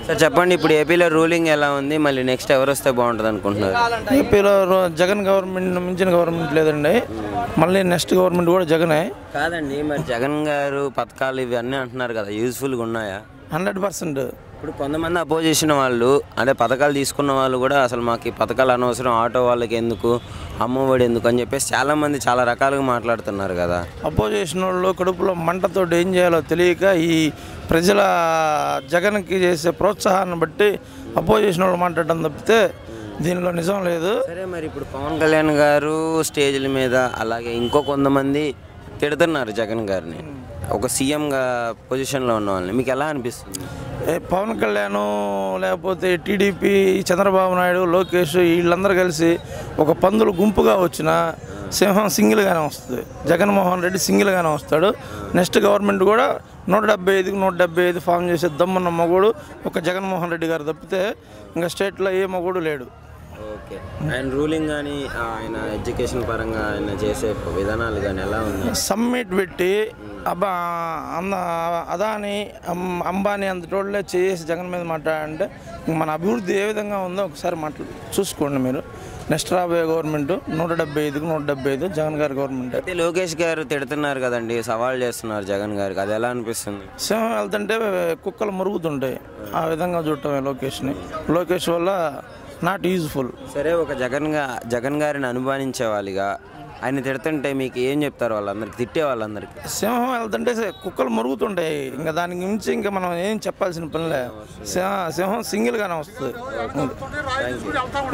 sir చెప్పండి ఇప్పుడు ఏపీలో రూలింగ్ ఎలా ఉంది మళ్ళీ నెక్స్ట్ ఎవరు వస్తే బాగుంటుంది అనుకుంటున్నారు ఏపీలో రో- జగన్ గవర్నమెంట్ మించిన గవర్నమెంట్ లేదండి మళ్ళీ నెక్స్ట్ గవర్నమెంట్ కూడా జగనే కాదండి మరి జగన్ గారు పథకాలు ఇవన్నీ అంటున్నారు కదా యూజ్ఫుల్గా ఉన్నాయా హండ్రెడ్ పర్సెంట్ ఇప్పుడు కొంతమంది అపోజిషన్ వాళ్ళు అంటే పథకాలు తీసుకున్న వాళ్ళు కూడా అసలు మాకు ఈ పథకాలు అనవసరం ఆటో వాళ్ళకి ఎందుకు అమ్మఒడి ఎందుకు అని చెప్పేసి చాలా మంది చాలా రకాలుగా మాట్లాడుతున్నారు కదా అపోజిషన్ వాళ్ళు కడుపులో మంటతో ఏం చేయాలో తెలియక ఈ ప్రజల జగన్కి చేసే ప్రోత్సాహాన్ని బట్టి అపోజిషన్ వాళ్ళు మాట్లాడడం తప్పితే దీనిలో నిజం లేదు సరే మరి ఇప్పుడు పవన్ కళ్యాణ్ గారు స్టేజ్ల మీద అలాగే ఇంకో కొంతమంది తిడుతున్నారు జగన్ గారిని ఒక సీఎంగా పొజిషన్లో ఉన్న వాళ్ళని మీకు ఎలా అనిపిస్తుంది ఏ పవన్ కళ్యాణ్ లేకపోతే టీడీపీ చంద్రబాబు నాయుడు లోకేష్ వీళ్ళందరూ కలిసి ఒక పందులు గుంపుగా వచ్చిన సింహం సింగిల్గానే వస్తుంది జగన్మోహన్ రెడ్డి సింగిల్గానే వస్తాడు నెక్స్ట్ గవర్నమెంట్ కూడా నూట డెబ్బై ఐదుకి నూట డెబ్బై ఐదు ఫామ్ చేసే దమ్మున్న మగుడు ఒక జగన్మోహన్ రెడ్డి గారు తప్పితే ఇంకా స్టేట్లో ఏ మగుడు లేడు ఓకే ఆయన రూలింగ్ కానీ ఆయన ఎడ్యుకేషన్ పరంగా ఆయన చేసే విధానాలు కానీ ఎలా ఉన్నాయి సమ్మిట్ పెట్టి అబ్బా అన్న అదాని అం- అంబానీ అంతటోళ్ళే చేసి జగన్ మీద మాట్లాడంటే ఇంక మన అభివృద్ధి ఏ విధంగా ఉందో ఒకసారి మాట్లా చూసుకోండి మీరు నెక్స్ట్ రాబోయే గవర్నమెంట్ నూట డెబ్బై ఐదుకు నూట డెబ్బై ఐదు జగన్ గారి గవర్నమెంట్ అయితే లోకేష్ గారు తిడుతున్నారు కదండి సవాల్ చేస్తున్నారు జగన్ గారికి అది ఎలా అనిపిస్తుంది సింహం వెళ్తుంటే కుక్కలు మురుగుతుంటాయి ఆ విధంగా చూడటమే లోకేష్ని లోకేష్ వల్ల నాట్ యూజ్ఫుల్ సరే ఒక జగన్ గా జగన్ గారిని అనుమానించే వాళ్ళుగా ఆయన తిడుతుంటే మీకు ఏం చెప్తారు వాళ్ళందరికి తిట్టే వాళ్ళందరికీ సింహం వెళ్తుంటే కుక్కలు మురుగుతుంటాయి ఇంకా దానికి మించి ఇంకా మనం ఏం చెప్పాల్సిన పనిలే సింహం సింహం సింగిల్గానే వస్తుంది